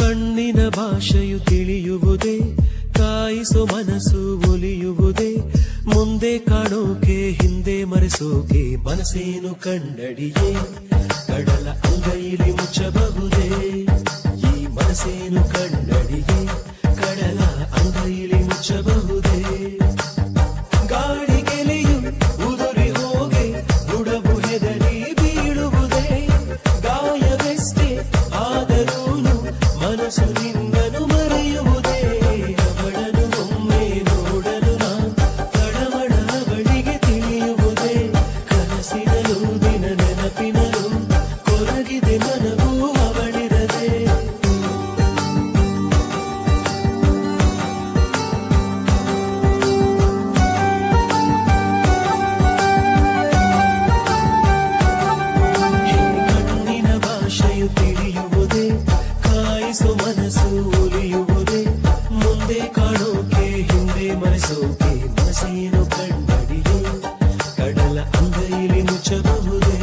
ಕಣ್ಣಿನ ಭಾಷೆಯು ತಿಳಿಯುವುದೇ ಕಾಯಿಸೋ ಮನಸ್ಸು ಒಲಿಯುವುದೇ ಮುಂದೆ ಕಾಣೋಕೆ ಹಿಂದೆ ಮರೆಸೋಕೆ ಮನಸ್ಸೇನು ಕಣ್ಣಡಿಯೇ ಕಡಲ ಅಂಗೈಲಿ ಮುಚ್ಚಬಹುದೇ ಈ ಮನಸ್ಸೇನು ಕಣ್ಣಡಿಯೇ ಕಡಲ ಅಂಗೈಲಿ ಮುಚ್ಚಬಹುದೇ ಗಾಳಿ ಗೆಲೆಯು ಉದುರಿ ಹೋಗೆ ಬುಡವು ಹೆದರಿ ಬೀಳುವುದೇ ಗಾಯವೆಷ್ಟೇ ಆದರೂನು ಮನಸ್ಸು ನಿನ್ನನು ಮರೆಯುವುದೇ ಅವಳನ್ನು ಒಮ್ಮೆ ನೋಡಲು ನಾ ತಳಮಳ ಅವಳಿಗೆ ತಿಳಿಯುವುದೇ ಕನಸಿನಲು ದಿನ ನೆನಪಿನಲು ಕೊರಗಿದೆ ಮನವು ಅವಳಿರದೆ ಕಣ್ಣಿನ ಭಾಷೆಯು ತಿಳಿಯುವುದೇ ಕಾಯಿಸೋ ಮನಸ್ಸು ಒಲಿಯುವುದೇ ಮುಂದೆ ಕಾಣೋಕೆ ಹಿಂದೆ ಮರೆಸೋಕೆ ಮನಸ್ಸೇನು ಕಣ್ಣಡಿಯೇ ಕಡಲ ಅಂಗೈಲಿ ಮುಚ್ಚಬಹುದೇ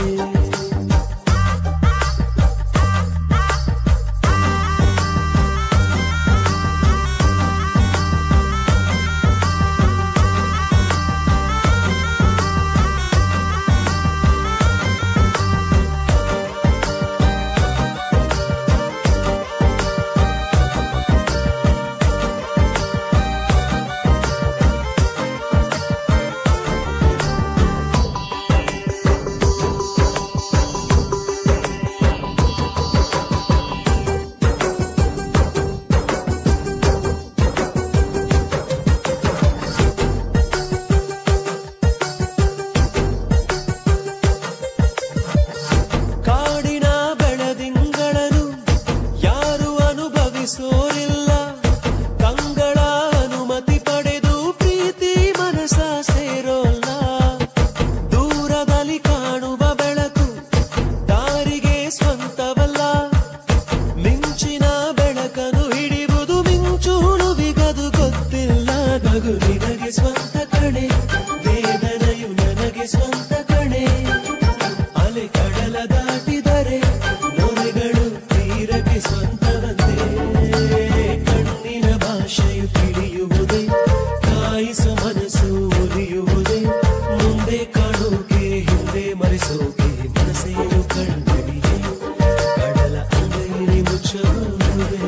ಕಾಡಿನ ಬೆಳದಿಂಗಳನ್ನು ಯಾರು ಅನುಭವಿಸೋರಿಲ್ಲ ಕಂಗಳ ಅನುಮತಿ ಪಡೆದು ಪ್ರೀತಿ ಮನಸ ಸೇರೋಲ್ಲ ದೂರದಲ್ಲಿ ಕಾಣುವ ಬೆಳಕು ದಾರಿಗೆ ಸ್ವಂತವಲ್ಲ ಮಿಂಚಿನ ಬೆಳಕನ್ನು ಹಿಡಿಯುವುದು ಮಿಂಚು ಹುಳುವಿಗದು ಗೊತ್ತಿಲ್ಲ ನಗು ನಿನಗೆ ಸ್ವಂತ ಕಣೆ ವೇದನೆಯು ನನಗೆ ಸ್ವಂತ ಕಣೆ ಅಲೆ ಕಡಲ ದಾಟಿದರೆ ನೊರೆಗಳು ತೀರಕ್ಕೆ ಸ್ವಂತವಂತೆ ಕಣ್ಣಿನ ಭಾಷೆಯು ತಿಳಿಯುವುದೇ ಕಾಯಿಸೋ ಮನಸ್ಸು ಒಲಿಯುವುದೇ ಮುಂದೆ ಕಾಣೋಕೆ ಹಿಂದೆ ಮರೆಸೋಕೆ ಮನಸ್ಸೇನು ಕಣ್ಣಿಗೆ ಕಡಲ ಅಂಗೈಲಿ ಮುಚ್ಚಬಹುದೇ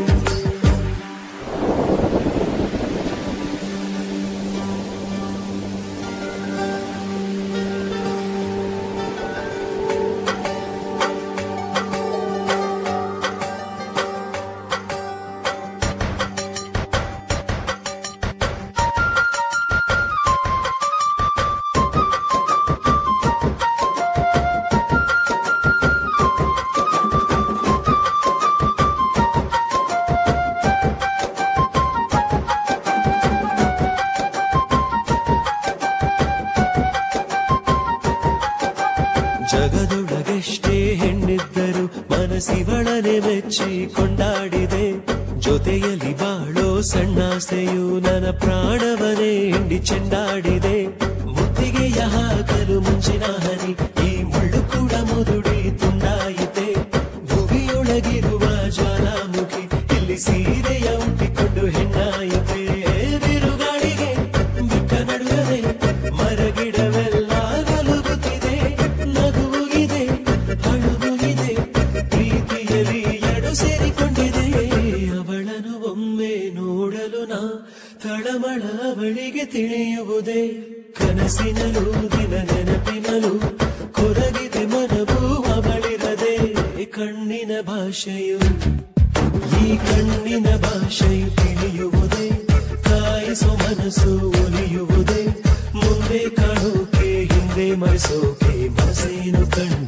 ಜಗದೊಳಗೆಷ್ಟೇ ಹೆಣ್ಣಿದ್ದರು ಮನಸ್ಸಿವಳನೆ ಮೆಚ್ಚಿ ಕೊಂಡಾಡಿದೆ ಜೊತೆಯಲ್ಲಿ ಬಾಳೋ ಸಣ್ಣಾಸೆಯು ನನ್ನ ಪ್ರಾಣವನೇ ಹಿಂಡಿ ಚೆಂಡಾಡಿದೆ ಮುತ್ತಿಗೆಯ ಹಾಕಲು ಮುಂಚಿನ ಹನಿ ಈ ಮುಳ್ಳು ಕೂಡ ಮುದುಡಿ ತುಂಡಾಯಿತೆ ಭುವಿಯೊಳಗಿರುವ ಜ್ವಾಲಾಮುಖಿ ಇಲ್ಲಿ ಸೀರೆಯ ಉಟ್ಟಿಕೊಂಡು ಹೆಣ್ಣಾಯಿತೆ ಬಿರುಗಾಳಿಗೆ ಬಿಟ್ಟ ನಡುವೆ ಮರಗಿಡವೆಲ್ಲ ನಲುಗುತ್ತಿದೆ ನಗುವುಗಿದೆ ಅಳುವುಗಿದೆ ಪ್ರೀತಿಯಲ್ಲಿ ಎಡು ಸೇರಿಕೊಂಡಿದೆ ಅವಳನ್ನು ಒಮ್ಮೆ ನೋಡಲು ನಾ ತಳಮಳ ಅವಳಿಗೆ ತಿಳಿಯುವುದೇ ಕನಸಿನಲು ದಿನ ನೆನಪಿನಲು ಕೊರಗಿದೆ ಮನವು ಅವಳಿರದೆ ಕಣ್ಣಿನ ಭಾಷೆಯು ಈ ಕಣ್ಣಿನ ಭಾಷೆಯು ತಿಳಿಯುವುದೇ ಕಾಯಿಸೋ ಮನಸ್ಸು ಒಲಿಯುವುದೇ ಮುಂದೆ ಕಾಣೋಕೆ ಹಿಂದೆ ಮರೆಸೋಕೆ ಮನಸ್ಸೇನು ಕಣ್ಣು